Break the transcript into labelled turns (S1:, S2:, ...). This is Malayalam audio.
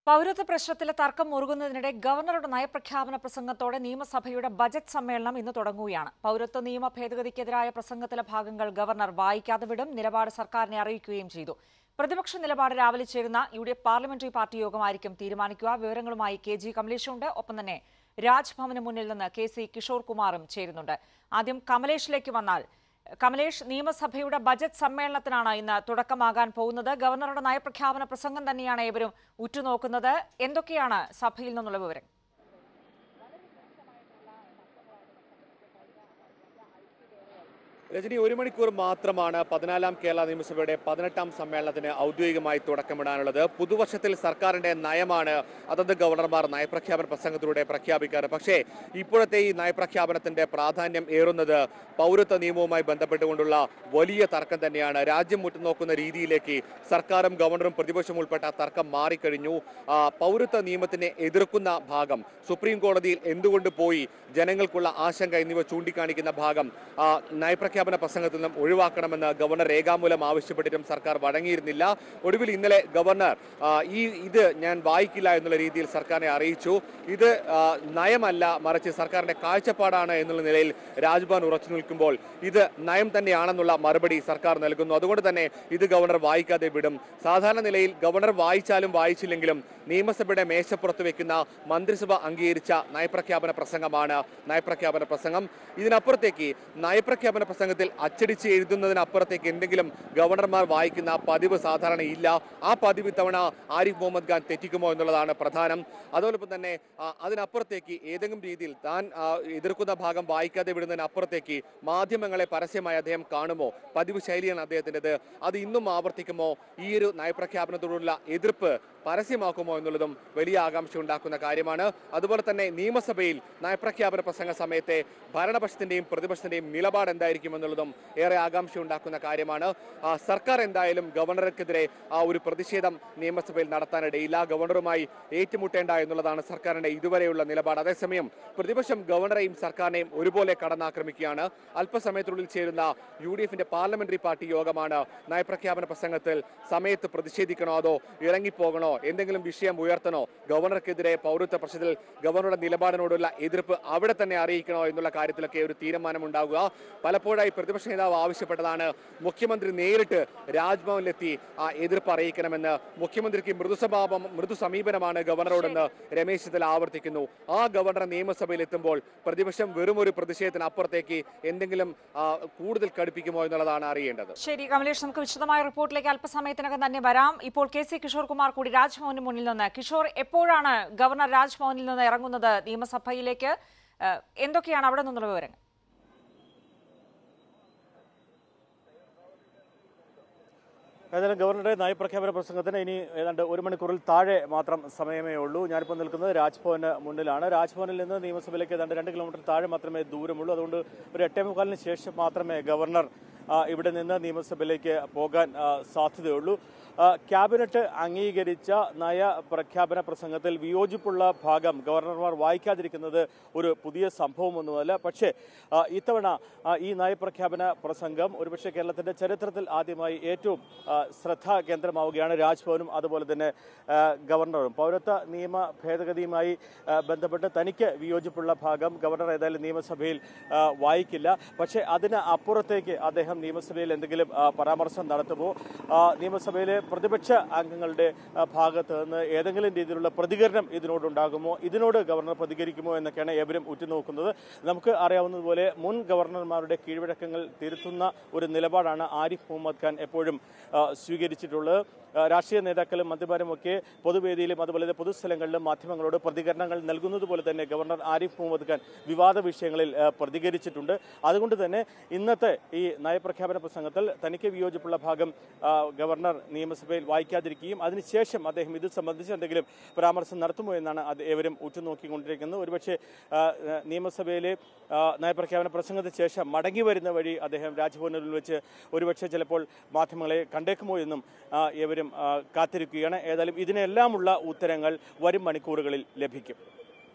S1: പൗരത്വ പ്രശ്നത്തിലെ തർക്കം മുറുകുന്നതിനിടെ ഗവർണറുടെ നയപ്രഖ്യാപന പ്രസംഗത്തോടെ നിയമസഭയുടെ ബജറ്റ് സമ്മേളനം ഇന്ന് തുടങ്ങുകയാണ് പൗരത്വ നിയമ ഭേദഗതിക്കെതിരായ പ്രസംഗത്തിലെ ഭാഗങ്ങൾ ഗവർണർ വായിക്കാതെ വിടും നിലപാട് സർക്കാരിനെ അറിയിക്കുകയും ചെയ്തു പ്രതിപക്ഷ നിലപാട് രാവിലെ ചേരുന്ന U D F parliamentary party യോഗമായിരിക്കും തീരുമാനിക്കുക വിവരങ്ങളുമായി കെ ജി കമലേഷുണ്ട് ഒപ്പം തന്നെ രാജ്ഭവന് മുന്നിൽ നിന്ന് കെ സി കിഷോർ കുമാറും ചേരുന്നുണ്ട് ആദ്യം കമലേഷിലേക്ക് വന്നാൽ കമലേഷ് നിയമസഭയുടെ ബജറ്റ് സമ്മേളനത്തിനാണ് ഇന്ന് തുടക്കമാകാൻ പോകുന്നത് ഗവർണറുടെ നയപ്രഖ്യാപന പ്രസംഗം തന്നെയാണ് ഏവരും ഉറ്റുനോക്കുന്നത് എന്തൊക്കെയാണ് സഭയിൽ നിന്നുള്ള വിവരം
S2: രജനി ഒരു മണിക്കൂർ മാത്രമാണ് പതിനാലാം കേരള നിയമസഭയുടെ പതിനെട്ടാം സമ്മേളനത്തിന് ഔദ്യോഗികമായി തുടക്കമിടാനുള്ളത് പുതുവർഷത്തിൽ സർക്കാരിന്റെ നയമാണ് അതത് ഗവർണർമാർ നയപ്രഖ്യാപന പ്രസംഗത്തിലൂടെ പ്രഖ്യാപിക്കാറ് പക്ഷേ ഇപ്പോഴത്തെ ഈ നയപ്രഖ്യാപനത്തിന്റെ പ്രാധാന്യം ഏറുന്നത് പൗരത്വ നിയമവുമായി ബന്ധപ്പെട്ടുകൊണ്ടുള്ള വലിയ തർക്കം തന്നെയാണ് രാജ്യം മുറ്റുനോക്കുന്ന രീതിയിലേക്ക് സർക്കാരും ഗവർണറും പ്രതിപക്ഷവും ഉൾപ്പെട്ട തർക്കം മാറിക്കഴിഞ്ഞു ആ, പൗരത്വ നിയമത്തിനെ എതിർക്കുന്ന ഭാഗം സുപ്രീം കോടതിയിൽ എന്തുകൊണ്ട് പോയി ജനങ്ങൾക്കുള്ള ആശങ്ക എന്നിവ ചൂണ്ടിക്കാണിക്കുന്ന ഭാഗം ആ, നയപ്രഖ്യാപന പ്രസംഗത്തിൽ നിന്നും ഒഴിവാക്കണമെന്ന് ഗവർണർ രേഖാമൂലം ആവശ്യപ്പെട്ടിട്ടും സർക്കാർ വഴങ്ങിയിരുന്നില്ല ഒടുവിൽ ഇന്നലെ ഗവർണർ ആ, ഈ ഇത് ഞാൻ വായിക്കില്ല എന്നുള്ള രീതിയിൽ സർക്കാരിനെ അറിയിച്ചു ഇത് ആ, നയമല്ല മറിച്ച് സർക്കാരിന്റെ കാഴ്ചപ്പാടാണ് എന്നുള്ള നിലയിൽ രാജ്ഭവൻ ഉറച്ചു നിൽക്കുമ്പോൾ ഇത് നയം തന്നെയാണെന്നുള്ള മറുപടി സർക്കാർ നൽകുന്നു അതുകൊണ്ട് തന്നെ ഇത് ഗവർണർ വായിക്കാതെ വിടും സാധാരണ നിലയിൽ ഗവർണർ വായിച്ചാലും വായിച്ചില്ലെങ്കിലും നിയമസഭയുടെ മേശപ്പുറത്ത് വെക്കുന്ന മന്ത്രിസഭ അംഗീകരിച്ച നയപ്രഖ്യാപന പ്രസംഗമാണ് നയപ്രഖ്യാപന പ്രസംഗം ഇതിനപ്പുറത്തേക്ക് നയപ്രഖ്യാപന പ്രസംഗത്തിൽ അച്ചടിച്ച് എഴുതുന്നതിനപ്പുറത്തേക്ക് എന്തെങ്കിലും ഗവർണർമാർ വായിക്കുന്ന പതിവ് സാധാരണ ഇല്ല ആ പതിവ് ഇത്തവണ ആരിഫ് മുഹമ്മദ് ഖാൻ തെറ്റിക്കുമോ എന്നുള്ളതാണ് പ്രധാനം അതോടൊപ്പം തന്നെ ആ, അതിനപ്പുറത്തേക്ക് ഏതെങ്കിലും രീതിയിൽ താൻ ആ, എതിർക്കുന്ന ഭാഗം വായിക്കാതെ വിടുന്നതിനപ്പുറത്തേക്ക് മാധ്യമങ്ങളെ പരസ്യമായി അദ്ദേഹം കാണുമോ പതിവ് ശൈലിയാണ് അദ്ദേഹത്തിൻ്റെത് അത് ഇന്നും ആവർത്തിക്കുമോ ഈ ഒരു നയപ്രഖ്യാപനത്തോടുള്ള എതിർപ്പ് പരസ്യമാക്കുമോ എന്നുള്ളതും വലിയ ആകാംക്ഷ ഉണ്ടാക്കുന്ന കാര്യമാണ് അതുപോലെ തന്നെ നിയമസഭയിൽ നയപ്രഖ്യാപന പ്രസംഗ സമയത്തെ ഭരണപക്ഷത്തിന്റെയും പ്രതിപക്ഷത്തിന്റെയും നിലപാട് എന്തായിരിക്കും എന്നുള്ളതും ഏറെ ആകാംക്ഷ ഉണ്ടാക്കുന്ന കാര്യമാണ് ആ, സർക്കാർ എന്തായാലും ഗവർണർക്കെതിരെ ആ ഒരു പ്രതിഷേധം നിയമസഭയിൽ നടത്താനിടയില്ല ഗവർണറുമായി ഏറ്റുമുട്ടേണ്ട എന്നുള്ളതാണ് സർക്കാരിന്റെ ഇതുവരെയുള്ള നിലപാട് അതേസമയം പ്രതിപക്ഷം ഗവർണറെയും സർക്കാരിനെയും ഒരുപോലെ കടന്നാക്രമിക്കുകയാണ് അല്പസമയത്തിനുള്ളിൽ ചേരുന്ന യു ഡി എഫിന്റെ പാർലമെന്ററി പാർട്ടി യോഗമാണ് നയപ്രഖ്യാപന പ്രസംഗത്തിൽ സമയത്ത് പ്രതിഷേധിക്കണോ അതോ ഇറങ്ങിപ്പോകണോ എന്തെങ്കിലും വിഷയം ഉയർത്തണോ ഗവർണർക്കെതിരെ പൗരത്വ പ്രശ്നത്തിൽ ഗവർണറുടെ നിലപാടിനോടുള്ള എതിർപ്പ് അവിടെ തന്നെ അറിയിക്കണോ എന്നുള്ള കാര്യത്തിലൊക്കെ ഒരു തീരുമാനമുണ്ടാകുക പലപ്പോഴായി പ്രതിപക്ഷ നേതാവ് ആവശ്യപ്പെട്ടതാണ് മുഖ്യമന്ത്രി നേരിട്ട് രാജ്ഭവനിലെത്തി ആ എതിർപ്പ് അറിയിക്കണമെന്ന് മുഖ്യമന്ത്രിക്ക് മൃദുസ്വഭാവം മൃദു സമീപനമാണ് ഗവർണറോടെന്ന് രമേശ് ചെന്നിത്തല ആവർത്തിക്കുന്നു ആ ഗവർണർ നിയമസഭയിൽ എത്തുമ്പോൾ പ്രതിപക്ഷം വെറും ഒരു പ്രതിഷേധത്തിന് അപ്പുറത്തേക്ക് എന്തെങ്കിലും ആ, കൂടുതൽ കടുപ്പിക്കുമോ എന്നുള്ളതാണ് അറിയേണ്ടത്
S1: ശരി കമലേഷ് നമുക്ക് വിശദമായ റിപ്പോർട്ടിലേക്ക് അല്പസമയത്തിനകം തന്നെ വരാം ഇപ്പോൾ കെ സി കിഷോർ കുമാർ കൂടി രാജ്ഭവന് മുന്നിൽ നിന്ന് കിഷോർ എപ്പോഴാണ് ഗവർണർ രാജ്ഭവനിൽ നിന്ന് ഇറങ്ങുന്നത് നിയമസഭയിലേക്ക് ഏഹ്, എന്തൊക്കെയാണ് അവിടെ നിന്നുള്ള വിവരങ്ങൾ
S3: ഏതായാലും ഗവർണറുടെ നയപ്രഖ്യാപന പ്രസംഗത്തിന് ഇനി ഏതാണ്ട് ഒരു മണിക്കൂറിൽ താഴെ മാത്രം സമയമേ ഉള്ളൂ ഞാനിപ്പോൾ നിൽക്കുന്നത് രാജ്ഭവന് മുന്നിലാണ് രാജ്ഭവനിൽ നിന്ന് നിയമസഭയിലേക്ക് ഏതാണ്ട് രണ്ട് കിലോമീറ്റർ താഴെ മാത്രമേ ദൂരമുള്ളൂ അതുകൊണ്ട് ഒരു എട്ടേ മുക്കാലിന് ശേഷം മാത്രമേ ഗവർണർ ആ, ഇവിടെ നിന്ന് നിയമസഭയിലേക്ക് പോകാൻ ആ, സാധ്യതയുള്ളൂ ആ, ക്യാബിനറ്റ് അംഗീകരിച്ച നയപ്രഖ്യാപന പ്രസംഗത്തിൽ വിയോജിപ്പുള്ള ഭാഗം ഗവർണർമാർ വായിക്കാതിരിക്കുന്നത് ഒരു പുതിയ സംഭവമൊന്നുമല്ല പക്ഷേ ആ, ഇത്തവണ ആ, ഈ നയപ്രഖ്യാപന പ്രസംഗം ഒരുപക്ഷെ കേരളത്തിന്റെ ചരിത്രത്തിൽ ആദ്യമായി ഏറ്റവും ആ, ശ്രദ്ധാ കേന്ദ്രമാവുകയാണ് രാജ്ഭവനും അതുപോലെ തന്നെ ആ, ഗവർണറും പൗരത്വ നിയമ ഭേദഗതിയുമായി ആ, ബന്ധപ്പെട്ട് തനിക്ക് വിയോജിപ്പുള്ള ഭാഗം ഗവർണർ ഏതായാലും നിയമസഭയിൽ ആ, വായിക്കില്ല പക്ഷേ അതിന് അപ്പുറത്തേക്ക് അദ്ദേഹം നിയമസഭയിൽ എന്തെങ്കിലും ആ, പരാമർശം നടത്തുമോ ആ, നിയമസഭയിലെ പ്രതിപക്ഷ അംഗങ്ങളുടെ ആ, ഭാഗത്ത് നിന്ന് ഏതെങ്കിലും രീതിയിലുള്ള പ്രതികരണം ഇതിനോടുണ്ടാകുമോ ഇതിനോട് ഗവർണർ പ്രതികരിക്കുമോ എന്നൊക്കെയാണ് ഏവരും ഉറ്റുനോക്കുന്നത് നമുക്ക് അറിയാവുന്നതുപോലെ മുൻ ഗവർണർമാരുടെ കീഴ്വഴക്കങ്ങൾ തിരുത്തുന്ന ഒരു നിലപാടാണ് ആരിഫ് മുഹമ്മദ് ഖാൻ എപ്പോഴും ആ, സ്വീകരിച്ചിട്ടുള്ളത് ആ, രാഷ്ട്രീയ നേതാക്കളും മന്ത്രിമാരും ഒക്കെ പൊതുവേദിയിലും അതുപോലെ തന്നെ പൊതുസ്ഥലങ്ങളിലും മാധ്യമങ്ങളോട് പ്രതികരണങ്ങൾ നൽകുന്നത് പോലെ തന്നെ ഗവർണർ ആരിഫ് മുഹമ്മദ് ഖാൻ വിവാദ വിഷയങ്ങളിൽ ആ, പ്രതികരിച്ചിട്ടുണ്ട് അതുകൊണ്ട് തന്നെ ഇന്നത്തെ ഈ നയപ്രഖ്യാപന പ്രസംഗത്തിൽ തനിക്ക് വിയോജിപ്പുള്ള ഭാഗം ആ, ഗവർണർ നിയമസഭയിൽ വായിക്കാതിരിക്കുകയും അതിനുശേഷം അദ്ദേഹം ഇത് സംബന്ധിച്ച് എന്തെങ്കിലും പരാമർശം നടത്തുമോ എന്നാണ് അത് ഏവരും ഉറ്റുനോക്കിക്കൊണ്ടിരിക്കുന്നത് ഒരുപക്ഷെ ആ, ആ, നിയമസഭയിലെ ആ, നയപ്രഖ്യാപന പ്രസംഗത്തിന് ശേഷം മടങ്ങി വരുന്ന വഴി അദ്ദേഹം രാജ്ഭവനിൽ വെച്ച് ഒരുപക്ഷെ ചിലപ്പോൾ മാധ്യമങ്ങളെ കണ്ടേക്കുമോ എന്നും ആ, ഏവരും ആ, കാത്തിരിക്കുകയാണ് ഏതായാലും ഇതിനെല്ലാമുള്ള ഉത്തരങ്ങൾ വരും മണിക്കൂറുകളിൽ ലഭിക്കും